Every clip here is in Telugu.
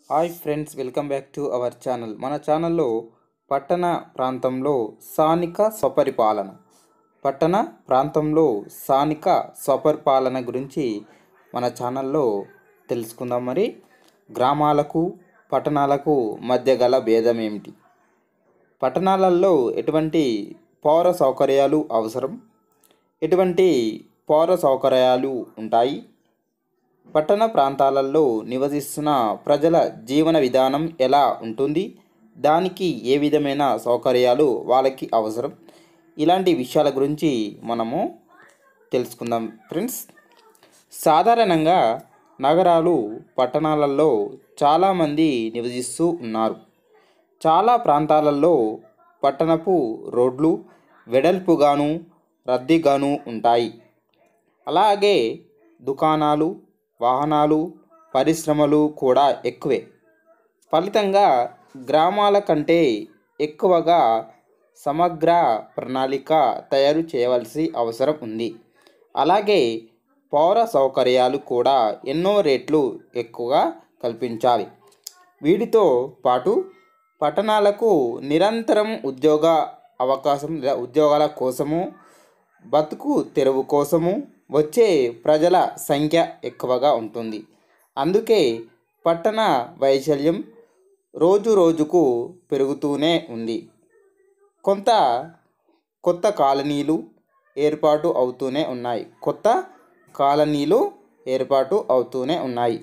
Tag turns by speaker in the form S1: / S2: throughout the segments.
S1: hi friends welcome back to our channel మన ఛానల్లో పట్టణ ప్రాంతంలో స్థానిక స్వపరిపాలన పట్టణ ప్రాంతంలో స్థానిక స్వపరిపాలన గురించి మన ఛానల్లో తెలుసుకుందాం మరి గ్రామాలకు పట్టణాలకు మధ్య గల భేదం ఏమిటి పట్టణాలలో ఎటువంటి పౌర సౌకర్యాలు అవసరం ఎటువంటి పౌర సౌకర్యాలు ఉంటాయి పట్టణ ప్రాంతాలలో నివసిస్తున్న ప్రజల జీవన విధానం ఎలా ఉంటుంది దానికి ఏ విధమైన సౌకర్యాలు వాళ్ళకి అవసరం ఇలాంటి విషయాల గురించి మనము తెలుసుకుందాం ఫ్రెండ్స్ సాధారణంగా నగరాలు పట్టణాలలో చాలామంది నివసిస్తూ ఉన్నారు చాలా ప్రాంతాలలో పట్టణపు రోడ్లు వెడల్పుగాను రద్దీగాను ఉంటాయి అలాగే దుకాణాలు వాహనాలు పరిశ్రమలు కూడా ఎక్కువే ఫలితంగా గ్రామాల కంటే ఎక్కువగా సమగ్ర ప్రణాళిక తయారు చేయవలసి అవసరం ఉంది అలాగే పౌర సౌకర్యాలు కూడా ఎన్నో రేట్లు ఎక్కువగా కల్పించాలి వీటితో పాటు పట్టణాలకు నిరంతరం ఉద్యోగ అవకాశం లేదా ఉద్యోగాల కోసము బతుకు తెరువు కోసము వచ్చే ప్రజల సంఖ్య ఎక్కువగా ఉంటుంది అందుకే పట్టణ వైశల్యం రోజు రోజుకు పెరుగుతూనే ఉంది కొంత కొత్త కాలనీలు ఏర్పాటు అవుతూనే ఉన్నాయి కొత్త కాలనీలు ఏర్పాటు అవుతూనే ఉన్నాయి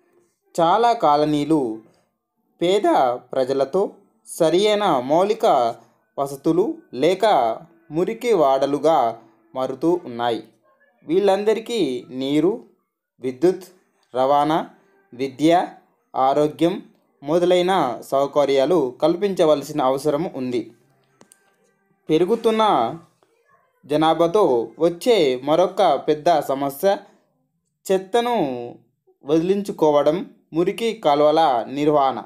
S1: చాలా కాలనీలు పేద ప్రజలతో సరియైన మౌలిక వసతులు లేక మురికి వాడలుగా మారుతూ ఉన్నాయి వీళ్ళందరికీ నీరు విద్యుత్ రవాణా విద్య ఆరోగ్యం మొదలైన సౌకర్యాలు కల్పించవలసిన అవసరం ఉంది పెరుగుతున్న జనాభాతో వచ్చే మరొక పెద్ద సమస్య చెత్తను వదిలించుకోవడం మురికి కాలువల నిర్వహణ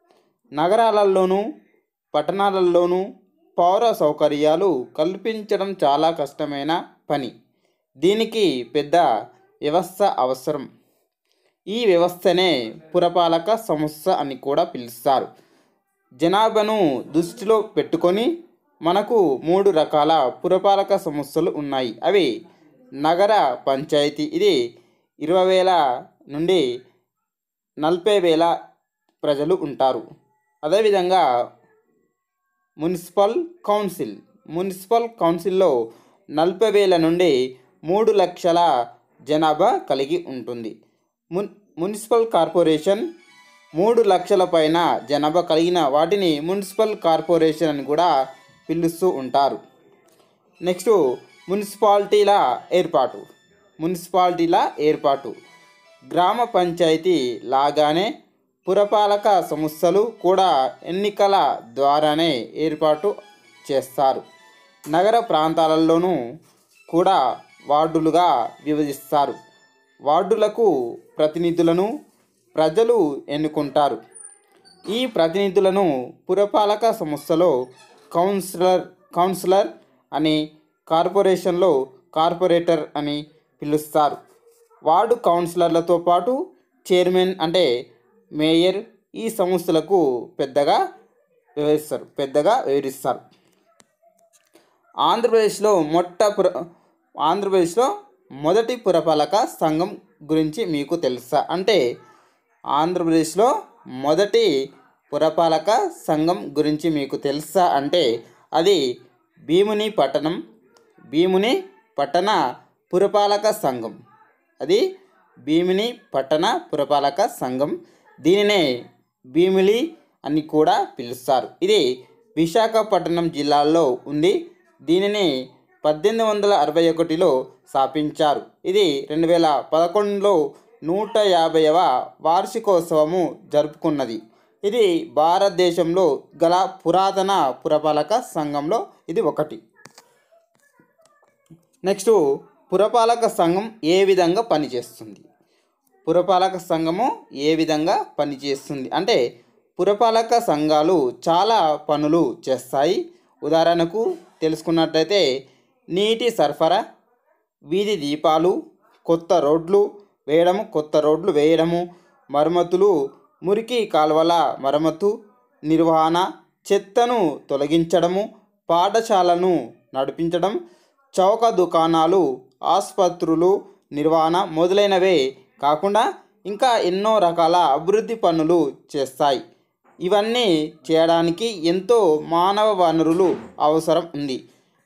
S1: నగరాలలోనూ పట్టణాలలోనూ పౌర సౌకర్యాలు కల్పించడం చాలా కష్టమైన పని దీనికి పెద్ద వ్యవస్థ అవసరం ఈ వ్యవస్థనే పురపాలక సంస్థ అని కూడా పిలుస్తారు జనాభాను దృష్టిలో పెట్టుకొని మనకు మూడు రకాల పురపాలక సంస్థలు ఉన్నాయి అవి నగర పంచాయతీ ఇది ఇరవై వేల నుండి నలభై వేల ప్రజలు ఉంటారు అదేవిధంగా మున్సిపల్ కౌన్సిల్ మున్సిపల్ కౌన్సిల్లో నలభై వేల నుండి మూడు లక్షల జనాభా కలిగి ఉంటుంది మున్ మున్సిపల్ కార్పొరేషన్ మూడు లక్షల పైన జనాభా కలిగిన వాటిని మున్సిపల్ కార్పొరేషన్ అని కూడా పిలుస్తూ ఉంటారు నెక్స్ట్ మున్సిపాలిటీల ఏర్పాటు మున్సిపాలిటీల ఏర్పాటు గ్రామ పంచాయతీ లాగానే పురపాలక సంస్థలు కూడా ఎన్నికల ద్వారానే ఏర్పాటు చేస్తారు నగర ప్రాంతాలలోనూ కూడా వార్డులుగా విభజిస్తారు వార్డులకు ప్రతినిధులను ప్రజలు ఎన్నుకుంటారు ఈ ప్రతినిధులను పురపాలక సంస్థలో కౌన్సిలర్ కౌన్సిలర్ అని కార్పొరేషన్లో కార్పొరేటర్ అని పిలుస్తారు వార్డు కౌన్సిలర్లతో పాటు చైర్మన్ అంటే మేయర్ ఈ సంస్థలకు పెద్దగా వివరిస్తారు పెద్దగా వివరిస్తారు ఆంధ్రప్రదేశ్లో మొట్ట పుర ఆంధ్రప్రదేశ్లో మొదటి పురపాలక సంఘం గురించి మీకు తెలుసా అంటే ఆంధ్రప్రదేశ్లో మొదటి పురపాలక సంఘం గురించి మీకు తెలుసా అంటే అది భీముని పట్టణం భీముని పట్టణ పురపాలక సంఘం అది భీమిని పట్టణ పురపాలక సంఘం దీనినే భీమిలి అని కూడా పిలుస్తారు ఇది విశాఖపట్నం జిల్లాలో ఉంది దీనిని పద్దెనిమిది వందల అరవై ఒకటిలో స్థాపించారు ఇది రెండు వేల పదకొండులో నూట యాభైవ వార్షికోత్సవము జరుపుకున్నది ఇది భారతదేశంలో గల పురాతన పురపాలక సంఘంలో ఇది ఒకటి నెక్స్ట్ పురపాలక సంఘం ఏ విధంగా పనిచేస్తుంది పురపాలక సంఘము ఏ విధంగా పనిచేస్తుంది అంటే పురపాలక సంఘాలు చాలా పనులు చేస్తాయి ఉదాహరణకు తెలుసుకున్నట్లయితే నీటి సరఫరా వీధి దీపాలు కొత్త రోడ్లు వేయడము కొత్త రోడ్లు వేయడము మరమ్మతులు మురికి కాలువల మరమ్మతు నిర్వహణ చెత్తను తొలగించడము పాఠశాలను నడిపించడం చౌక దుకాణాలు ఆసుపత్రులు నిర్వహణ మొదలైనవే కాకుండా ఇంకా ఎన్నో రకాల అభివృద్ధి పనులు చేస్తాయి ఇవన్నీ చేయడానికి ఎంతో మానవ వనరులు అవసరం ఉంది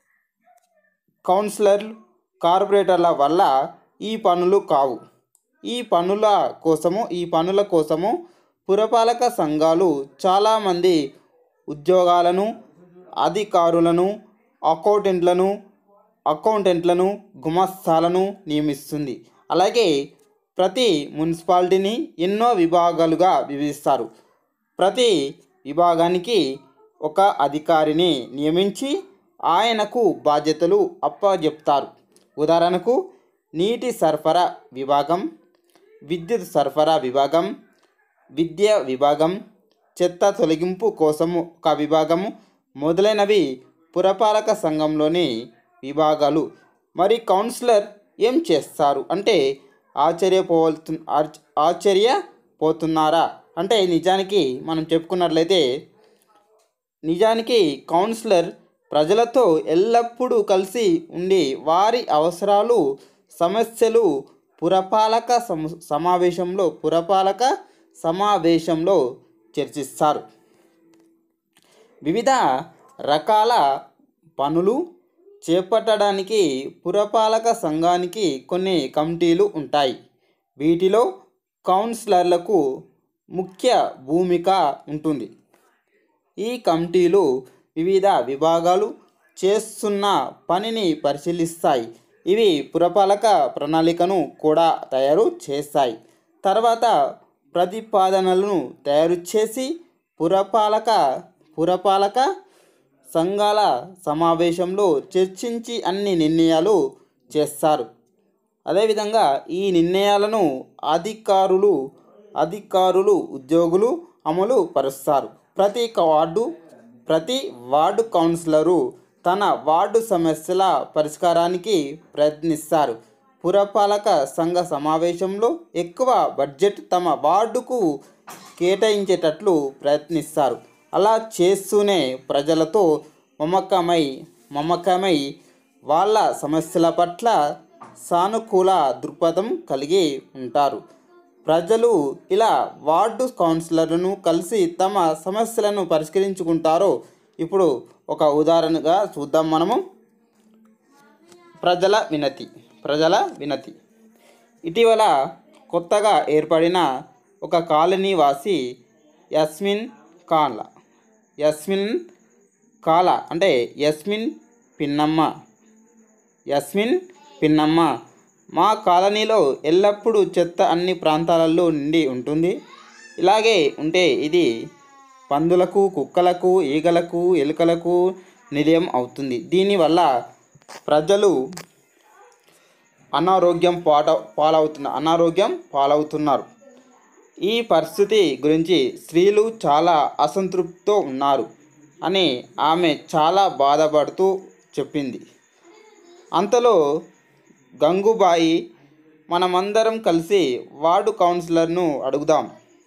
S1: కౌన్సిలర్లు కార్పొరేటర్ల వల్ల ఈ పనులు కావు ఈ పనుల కోసము ఈ పనుల కోసము పురపాలక సంఘాలు చాలామంది ఉద్యోగాలను అధికారులను అకౌంటెంట్లను అకౌంటెంట్లను గుమస్తాలను నియమిస్తుంది అలాగే ప్రతి మున్సిపాలిటీని ఎన్నో విభాగాలుగా విభజిస్తారు ప్రతి విభాగానికి ఒక అధికారిని నియమించి ఆయనకు బాధ్యతలు అప్పచెప్తారు ఉదాహరణకు నీటి సరఫరా విభాగం విద్యుత్ సరఫరా విభాగం విద్య విభాగం చెత్త తొలగింపు కోసము ఒక విభాగము మొదలైనవి పురపాలక సంఘంలోని విభాగాలు మరి కౌన్సిలర్ ఏం చేస్తారు అంటే ఆశ్చర్యపోతు ఆశ్చ- ఆశ్చర్యపోతున్నారా అంటే నిజానికి మనం చెప్పుకున్నట్లయితే నిజానికి కౌన్సిలర్ ప్రజలతో ఎల్లప్పుడూ కలిసి ఉండి వారి అవసరాలు సమస్యలు పురపాలక సమ సమావేశంలో పురపాలక సమావేశంలో చర్చిస్తారు వివిధ రకాల పనులు చేపట్టడానికి పురపాలక సంఘానికి కొన్ని కమిటీలు ఉంటాయి వీటిలో కౌన్సిలర్లకు ముఖ్య భూమిక ఉంటుంది ఈ కమిటీలు వివిధ విభాగాలు చేస్తున్న పనిని పరిశీలిస్తాయి ఇవి పురపాలక ప్రణాళికను కూడా తయారు చేస్తాయి తర్వాత ప్రతిపాదనలను తయారు చేసి పురపాలక పురపాలక సంఘాల సమావేశంలో చర్చించి అన్ని నిర్ణయాలు చేస్తారు అదేవిధంగా ఈ నిర్ణయాలను అధికారులు అధికారులు ఉద్యోగులు అమలు పరుస్తారు ప్రతి వార్డు ప్రతి వార్డు కౌన్సిలరు తన వార్డు సమస్యల పరిష్కారానికి ప్రయత్నిస్తారు పురపాలక సంఘ సమావేశంలో ఎక్కువ బడ్జెట్ తమ వార్డుకు కేటాయించేటట్లు ప్రయత్నిస్తారు అలా చేస్తూనే ప్రజలతో మమకమై మమకమై వాళ్ళ సమస్యల పట్ల సానుకూల దృక్పథం కలిగి ఉంటారు ప్రజలు ఇలా వార్డు కౌన్సిలర్లను కలిసి తమ సమస్యలను పరిష్కరించుకుంటారో ఇప్పుడు ఒక ఉదాహరణగా చూద్దాం మనము ప్రజల వినతి ప్రజల వినతి ఇటీవల కొత్తగా ఏర్పడిన ఒక కాలనీ వాసి యస్మిన్ కాన్ల యస్మిన్ కాల అంటే యస్మిన్ పిన్నమ్మ యస్మిన్ పిన్నమ్మ మా కాలనీలో ఎల్లప్పుడూ చెత్త అన్ని ప్రాంతాలలో నిండి ఉంటుంది ఇలాగే ఉంటే ఇది పందులకు కుక్కలకు ఈగలకు ఎలుకలకు నిలయం అవుతుంది దీనివల్ల ప్రజలు అనారోగ్యం పాట పాలవుతున్న అనారోగ్యం పాలవుతున్నారు ఈ పరిస్థితి గురించి స్త్రీలు చాలా అసంతృప్తితో ఉన్నారు అని ఆమె చాలా బాధపడుతూ చెప్పింది అంతలో గంగుబాయి మనమందరం కలిసి వార్డు కౌన్సిలర్ను అడుగుదాం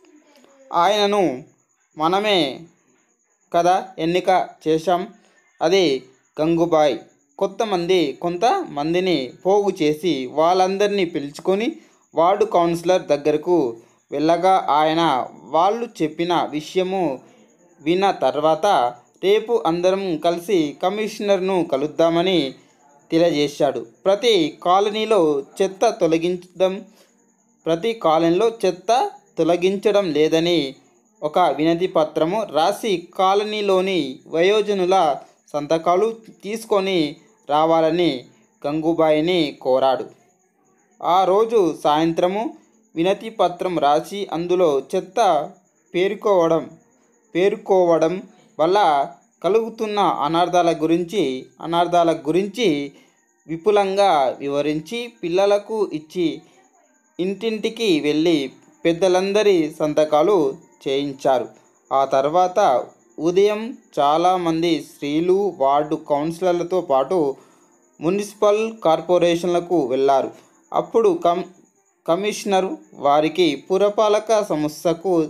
S1: ఆయనను మనమే కదా ఎన్నిక చేశాం అది గంగుబాయ్ కొంతమంది కొంతమందిని పోగు చేసి వాళ్ళందరినీ పిలుచుకొని వార్డు కౌన్సిలర్ దగ్గరకు వెళ్ళగా ఆయన వాళ్ళు చెప్పిన విషయము విన్న తర్వాత రేపు అందరం కలిసి కమిషనర్ను కలుద్దామని తెలియజేశాడు ప్రతి కాలనీలో చెత్త తొలగించడం ప్రతి కాలనీలో చెత్త తొలగించడం లేదని ఒక వినతి పత్రము రాసి కాలనీలోని వయోజనుల సంతకాలు తీసుకొని రావాలని గంగూబాయిని కోరాడు ఆ రోజు సాయంత్రము వినతి పత్రం రాసి అందులో చెత్త పేరుకోవడం పేరుకోవడం వల్ల కలుగుతున్న అనర్థాల గురించి అనర్థాల గురించి విపులంగా వివరించి పిల్లలకు ఇచ్చి ఇంటింటికి వెళ్ళి పెద్దలందరి సంతకాలు చేయించారు ఆ తర్వాత ఉదయం చాలామంది స్త్రీలు వార్డు కౌన్సిలర్లతో పాటు మున్సిపల్ కార్పొరేషన్లకు వెళ్ళారు అప్పుడు కమ్ కమిషనర్ వారికి పురపాలక సంస్థకు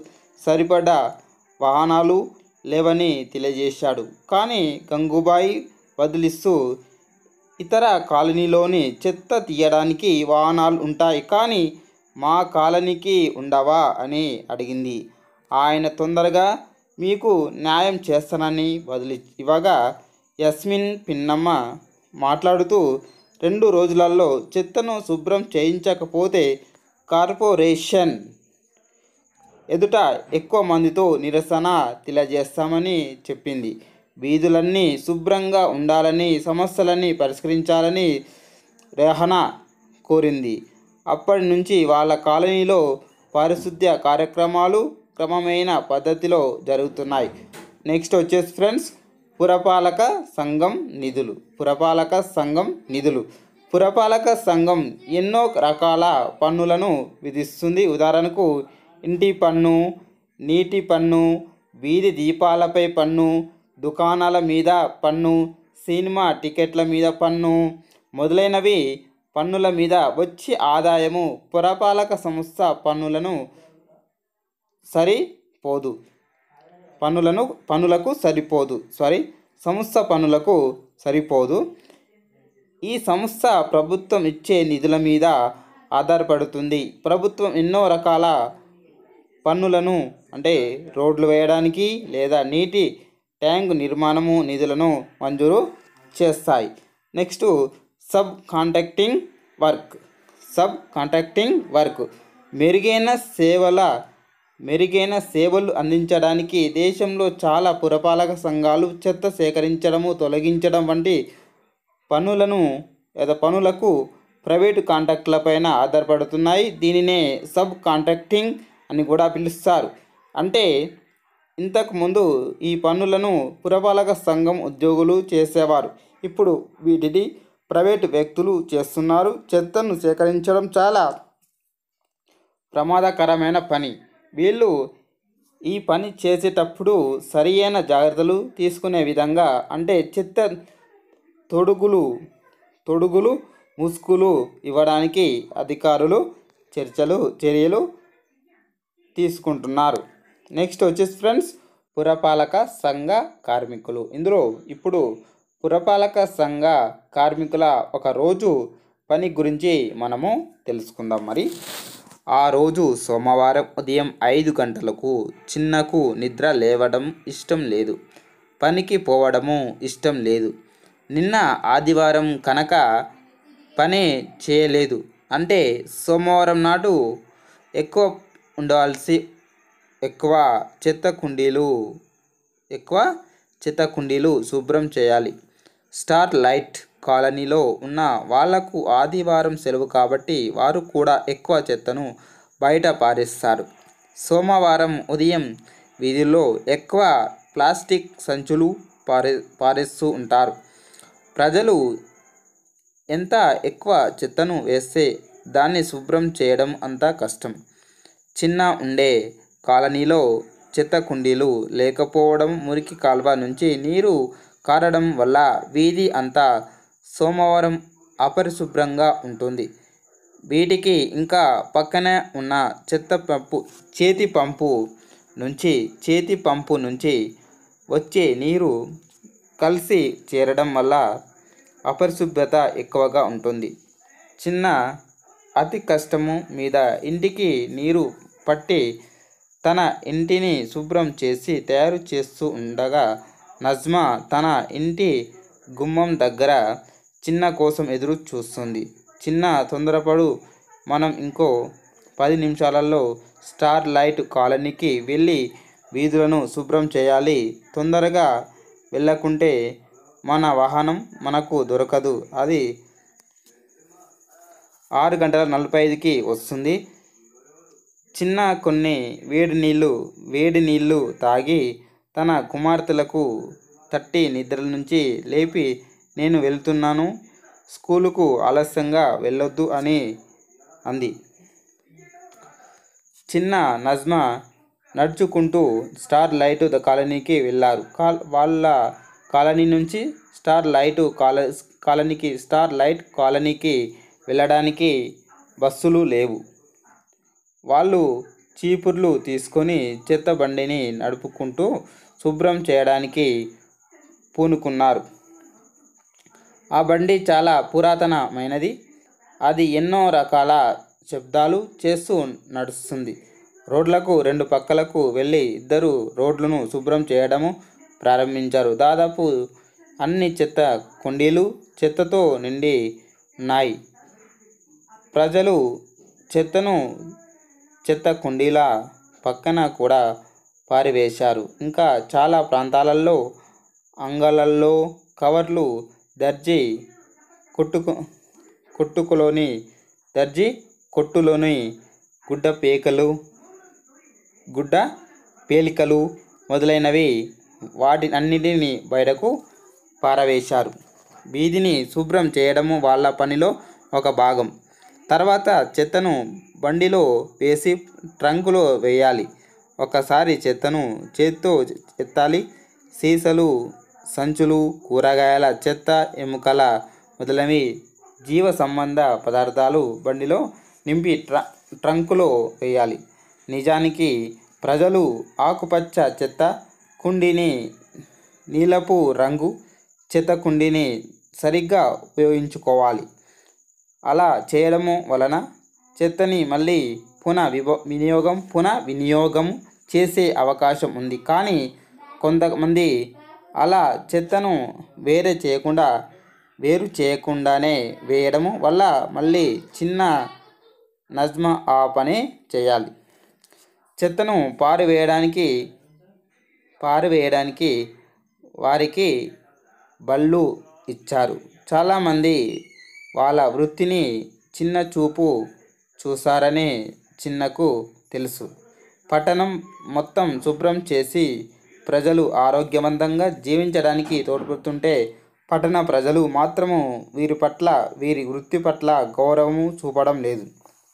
S1: సరిపడా వాహనాలు లేవని తెలియజేశాడు కానీ గంగూబాయి వదిలిస్తూ ఇతర కాలనీలోని చెత్త తీయడానికి వాహనాలు ఉంటాయి కానీ మా కాలనీకి ఉండవా అని అడిగింది ఆయన తొందరగా మీకు న్యాయం చేస్తానని బదిలి ఇవ్వగా యస్మిన్ పిన్నమ్మ మాట్లాడుతూ రెండు రోజులలో చెత్తను శుభ్రం చేయించకపోతే కార్పొరేషన్ ఎదుట ఎక్కువ మందితో నిరసన తెలియజేస్తామని చెప్పింది వీధులన్నీ శుభ్రంగా ఉండాలని సమస్యలన్నీ పరిష్కరించాలని రెహనా కోరింది అప్పటి నుంచి వాళ్ళ కాలనీలో పారిశుద్ధ్య కార్యక్రమాలు క్రమమైన పద్ధతిలో జరుగుతున్నాయి నెక్స్ట్ వచ్చేసి ఫ్రెండ్స్ పురపాలక సంఘం నిధులు పురపాలక సంఘం నిధులు పురపాలక సంఘం ఎన్నో రకాల పన్నులను విధిస్తుంది ఉదాహరణకు ఇంటి పన్ను నీటి పన్ను వీధి దీపాలపై పన్ను దుకాణాల మీద పన్ను సినిమా టికెట్ల మీద పన్ను మొదలైనవి పన్నుల మీద వచ్చే ఆదాయము పురపాలక సంస్థ పన్నులను సరిపోదు పన్నులను పన్నులకు సరిపోదు సారీ సంస్థ పన్నులకు సరిపోదు ఈ సంస్థ ప్రభుత్వం ఇచ్చే నిధుల మీద ఆధారపడుతుంది ప్రభుత్వం ఎన్నో రకాల పన్నులను అంటే రోడ్లు వేయడానికి లేదా నీటి ట్యాంక్ నిర్మాణము నిధులను మంజూరు చేస్తాయి next subcontracting work subcontracting work మెరుగైన సేవల మెరుగైన సేవలు అందించడానికి దేశంలో చాలా పురపాలక సంఘాలు చెత్త సేకరించడము తొలగించడం వంటి పనులను లేదా పనులకు ప్రైవేటు కాంట్రాక్టులపైన ఆధారపడుతున్నాయి దీనినే సబ్ కాంట్రాక్టింగ్ అని కూడా పిలుస్తారు అంటే ఇంతకు ముందు ఈ పనులను పురపాలక సంఘం ఉద్యోగులు చేసేవారు ఇప్పుడు వీటిని ప్రైవేటు వ్యక్తులు చేస్తున్నారు చెత్తను సేకరించడం చాలా ప్రమాదకరమైన పని వీళ్ళు ఈ పని చేసేటప్పుడు సరియైన జాగ్రత్తలు తీసుకునే విధంగా అంటే చెత్త తొడుగులు తొడుగులు ముసుగులు ఇవ్వడానికి అధికారులు చర్చలు చర్యలు తీసుకుంటున్నారు నెక్స్ట్ వచ్చేసి ఫ్రెండ్స్ పురపాలక సంఘ కార్మికులు ఇందులో ఇప్పుడు పురపాలక సంఘ కార్మికుల ఒక రోజు పని గురించి మనము తెలుసుకుందాం మరి ఆ రోజు సోమవారం ఉదయం ఐదు గంటలకు చిన్నకు నిద్ర లేవడం ఇష్టం లేదు పనికి పోవడము ఇష్టం లేదు నిన్న ఆదివారం కనుక పనే చేయలేదు అంటే సోమవారం నాడు ఎక్కువ ఉండవలసి ఎక్కువ చెత్త కుండీలు ఎక్కువ చెత్త కుండీలు శుభ్రం చేయాలి స్టార్ లైట్ కాలనీలో ఉన్న వాళ్లకు ఆదివారం సెలవు కాబట్టి వారు కూడా ఎక్కువ చెత్తను బయట పారేస్తారు సోమవారం ఉదయం వీధిలో ఎక్కువ ప్లాస్టిక్ సంచులు పారే పారేస్తూ ఉంటారు ప్రజలు ఎంత ఎక్కువ చెత్తను వేస్తే దాన్ని శుభ్రం చేయడం అంత కష్టం చిన్న ఉండే కాలనీలో చెత్త కుండీలు లేకపోవడం మురికి కాల్వ నుంచి నీరు కారడం వల్ల వీధి అంతా సోమవారం అపరిశుభ్రంగా ఉంటుంది వీటికి ఇంకా పక్కనే ఉన్న చెత్త పంపు చేతి పంపు నుంచి చేతి పంపు నుంచి వచ్చే నీరు కలిసి చేరడం వల్ల అపరిశుభ్రత ఎక్కువగా ఉంటుంది చిన్న అతి కష్టము మీద ఇంటికి నీరు పట్టి తన ఇంటిని శుభ్రం చేసి తయారు చేస్తూ ఉండగా నజ్మా తన ఇంటి గుమ్మం దగ్గర చిన్న కోసం ఎదురు చూస్తుంది చిన్న తొందరపడు మనం ఇంకో పది నిమిషాలలో స్టార్ లైట్ కాలనీకి వెళ్ళి వీధులను శుభ్రం చేయాలి తొందరగా వెళ్ళకుంటే మన వాహనం మనకు దొరకదు అది ఆరు గంటల నలభై ఐదుకి వస్తుంది చిన్న కొన్ని వేడి నీళ్ళు వేడి నీళ్ళు తాగి తన కుమార్తెలకు తట్టి నిద్ర నుంచి లేపి నేను వెళ్తున్నాను స్కూలుకు ఆలస్యంగా వెళ్ళొద్దు అని అంది చిన్న నజ్మా నడుచుకుంటూ స్టార్ లైట్ ద కాలనీకి వెళ్ళారు కాల్ వాళ్ళ కాలనీ నుంచి స్టార్ లైట్ కాల కాలనీకి స్టార్ లైట్ కాలనీకి వెళ్ళడానికి బస్సులు లేవు వాళ్ళు చీపుర్లు తీసుకొని చెత్త బండిని నడుపుకుంటూ శుభ్రం చేయడానికి పూనుకున్నారు ఆ బండి చాలా పురాతనమైనది అది ఎన్నో రకాల శబ్దాలు చేస్తూ నడుస్తుంది రోడ్లకు రెండు పక్కలకు వెళ్ళి ఇద్దరు రోడ్లను శుభ్రం చేయడము ప్రారంభించారు దాదాపు అన్ని చెత్త కుండీలు చెత్తతో నిండి ఉన్నాయి ప్రజలు చెత్తను చెత్త కుండీల పక్కన కూడా పారివేశారు ఇంకా చాలా ప్రాంతాలలో అంగళ్ళల్లో కవర్లు దర్జీ కొట్టుకు కొట్టుకులోని దర్జీ కొట్టులోని గుడ్డ పేకలు గుడ్డ పేలికలు మొదలైనవి వాటి అన్నిటిని బయటకు పారవేశారు వీధిని శుభ్రం చేయడము వాళ్ళ పనిలో ఒక భాగం తర్వాత చెత్తను బండిలో వేసి ట్రంకులో వేయాలి ఒకసారి చెత్తను చేత్తో ఎత్తాలి సీసలు సంచులు కూరగాయల చెత్త ఎముకల మొదలైనవి జీవ సంబంధ పదార్థాలు బండిలో నింపి ట్ర ట్రంకులో వేయాలి నిజానికి ప్రజలు ఆకుపచ్చ చెత్త కుండీని నీలపు రంగు చెత్త కుండీని సరిగ్గా ఉపయోగించుకోవాలి అలా చేయడము వలన చెత్తని మళ్ళీ పునః విభో వినియోగం పునః వినియోగం చేసే అవకాశం ఉంది కానీ కొంతమంది అలా చెత్తను వేరే చేయకుండా వేరు చేయకుండానే వేయడము వల్ల మళ్ళీ చిన్న నజ్మ ఆ పని చేయాలి చెత్తను పారివేయడానికి పారివేయడానికి వారికి బళ్ళు ఇచ్చారు చాలామంది వాళ్ళ వృత్తిని చిన్న చూపు చూసారని చిన్నకు తెలుసు పట్టణం మొత్తం శుభ్రం చేసి ప్రజలు ఆరోగ్యవంతంగా జీవించడానికి తోడ్పడుతుంటే పట్టణ ప్రజలు మాత్రము వీరి పట్ల వీరి వృత్తి పట్ల గౌరవము చూపడం లేదు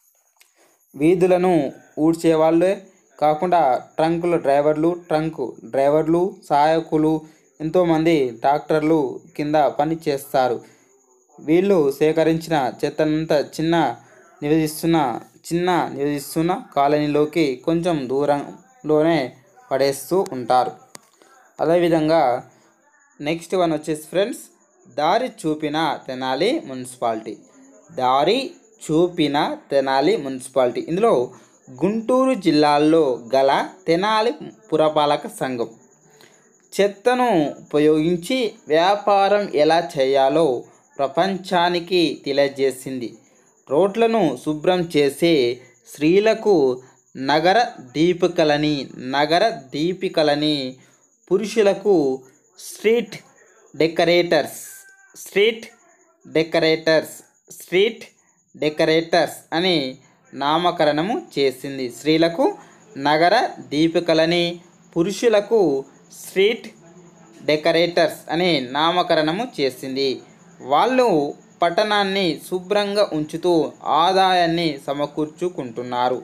S1: వీధులను ఊడ్చే వాళ్ళే కాకుండా ట్రంకుల డ్రైవర్లు ట్రంక్ డ్రైవర్లు సహాయకులు ఎంతోమంది ట్రాక్టర్లు కింద పని చేస్తారు వీళ్ళు సేకరించిన చెత్తనంతా చిన్న నివసిస్తున్న చిన్న నివసిస్తున్న కాలనీలోకి కొంచెం దూరంలోనే పడేస్తూ ఉంటారు అదేవిధంగా నెక్స్ట్ వన్ వచ్చేసి ఫ్రెండ్స్ దారి చూపిన తెనాలి మున్సిపాలిటీ దారి చూపిన తెనాలి మున్సిపాలిటీ ఇందులో గుంటూరు జిల్లాలో గల తెనాలి పురపాలక సంఘం చెత్తను ఉపయోగించి వ్యాపారం ఎలా చేయాలో ప్రపంచానికి తెలియజేసింది రోడ్లను శుభ్రం చేసే స్త్రీలకు నగర దీపికలని నగర దీపికలని పురుషులకు street decorators street decorators street decorators అని నామకరణము చేసింది స్త్రీలకు నగర దీపికలని పురుషులకు స్ట్రీట్ డెకరేటర్స్ అని నామకరణము చేసింది వాళ్ళు పట్టణాన్ని శుభ్రంగా ఉంచుతూ ఆదాయాన్ని సమకూర్చుకుంటున్నారు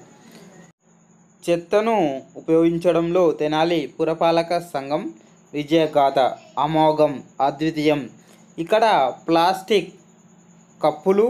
S1: చెత్తను ఉపయోగించడంలో తెనాలి పురపాలక సంఘం విజయగాథ అమోఘం అద్వితీయం ఇక్కడ ప్లాస్టిక్ కప్పులు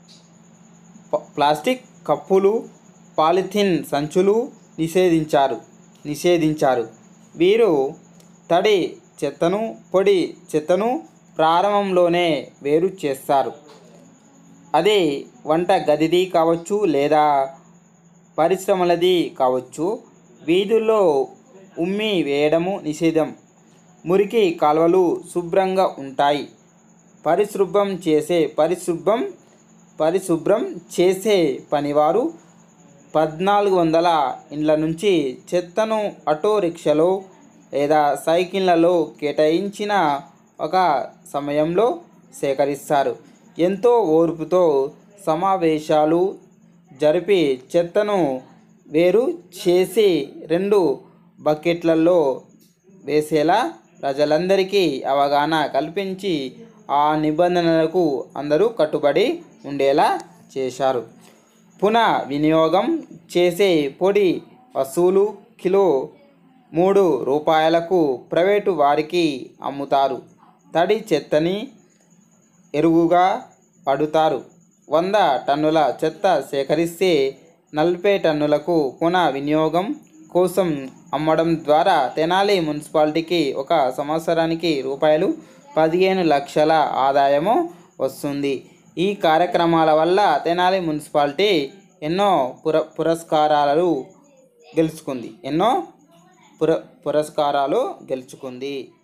S1: ప- ప్లాస్టిక్ కప్పులు పాలిథిన్ సంచులు నిషేధించారు నిషేధించారు వీరు తడి చెత్తను పొడి చెత్తను ప్రారంభంలోనే వేరు చేస్తారు అది వంట గదిది కావచ్చు లేదా పరిశ్రమలది కావచ్చు వీధుల్లో ఉమ్మి వేయడము నిషేధం మురికి కాలువలు శుభ్రంగా ఉంటాయి పరిశుభ్రం చేసే పరిశుభ్రం పరిశుభ్రం చేసే పనివారు పద్నాలుగు వందల ఇండ్ల నుంచి చెత్తను ఆటో రిక్షాలో లేదా సైకిళ్ళలో కేటాయించిన ఒక సమయంలో సేకరిస్తారు ఎంతో ఓర్పుతో సమావేశాలు జరిపి చెత్తను వేరు చేసి రెండు బకెట్లలో వేసేలా ప్రజలందరికీ అవగాహన కల్పించి ఆ నిబంధనలకు అందరూ కట్టుబడి ఉండేలా చేశారు పునః వినియోగం చేసే పొడి వస్తువులు కిలో మూడు రూపాయలకు ప్రైవేటు వారికి అమ్ముతారు తడి చెత్తని ఎరువుగా పడుతారు వంద టన్నుల చెత్త సేకరిస్తే నలభై టన్నులకు పునః వినియోగం కోసం అమ్మడం ద్వారా తెనాలి మున్సిపాలిటీకి ఒక సంవత్సరానికి రూపాయలు పదిహేను లక్షల ఆదాయము వస్తుంది ఈ కార్యక్రమాల వల్ల తెనాలి మున్సిపాలిటీ ఎన్నో పుర పురస్కారాలు గెలుచుకుంది ఎన్నో పుర పురస్కారాలు గెలుచుకుంది